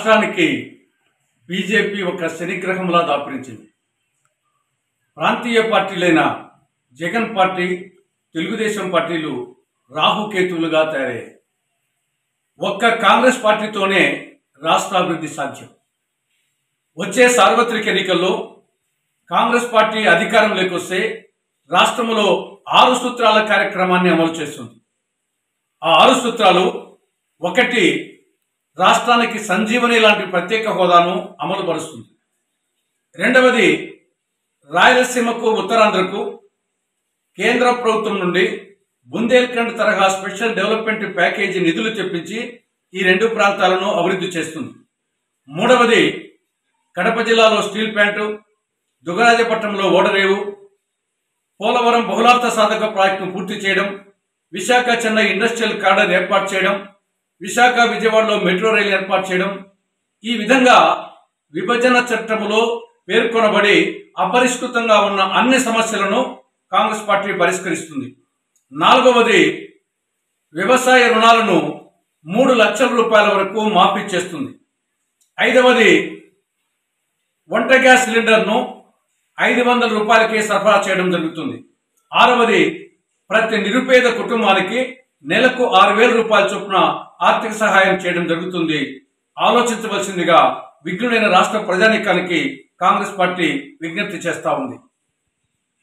రాష్ట్రానికి బీజేపీ ఒక శనిగ్రహంలా దాపురించింది ప్రాంతీయ పార్టీలైన జగన్ పార్టీ తెలుగుదేశం పార్టీలు రాహుకేతువులుగా తయారయ్యాయి ఒక్క కాంగ్రెస్ పార్టీతోనే రాష్ట్రాభివృద్ధి సాధ్యం వచ్చే సార్వత్రిక ఎన్నికల్లో కాంగ్రెస్ పార్టీ అధికారంలోకి వస్తే రాష్ట్రంలో ఆరు సూత్రాల కార్యక్రమాన్ని అమలు చేస్తుంది ఆ ఆరు సూత్రాలు ఒకటి రాష్ట్రానికి సంజీవని లాంటి ప్రత్యేక హోదాను అమలు పరుస్తుంది రెండవది రాయలసీమకు ఉత్తరాంధ్రకు కేంద్ర ప్రభుత్వం నుండి బుందేల్ఖండ్ తరహా స్పెషల్ డెవలప్మెంట్ ప్యాకేజీ నిధులు తెప్పించి ఈ రెండు ప్రాంతాలను అభివృద్ధి చేస్తుంది మూడవది కడప జిల్లాలో స్టీల్ ప్లాంటు దుగరాజపట్నంలో ఓడరేవు పోలవరం బహుళార్థ సాధక ప్రాజెక్టును పూర్తి చేయడం విశాఖ చెన్నై ఇండస్ట్రియల్ కారిడార్ ఏర్పాటు చేయడం విశాఖ విజయవాడలో మెట్రో రైలు ఏర్పాటు చేయడం ఈ విధంగా విభజన చట్టములో పేర్కొనబడి అపరిష్కృతంగా ఉన్న అన్ని సమస్యలను కాంగ్రెస్ పార్టీ పరిష్కరిస్తుంది నాలుగవది వ్యవసాయ రుణాలను మూడు లక్షల రూపాయల వరకు మాఫీ చేస్తుంది ఐదవది వంట గ్యాస్ సిలిండర్ను ఐదు వందల రూపాయలకే సరఫరా చేయడం జరుగుతుంది ఆరవది ప్రతి నిరుపేద కుటుంబానికి నెలకు ఆరు వేల రూపాయల చొప్పున ఆర్థిక సహాయం చేయడం జరుగుతుంది ఆలోచించవలసిందిగా విఘ్నుడైన రాష్ట్ర ప్రజానీకానికి కాంగ్రెస్ పార్టీ విజ్ఞప్తి చేస్తా ఉంది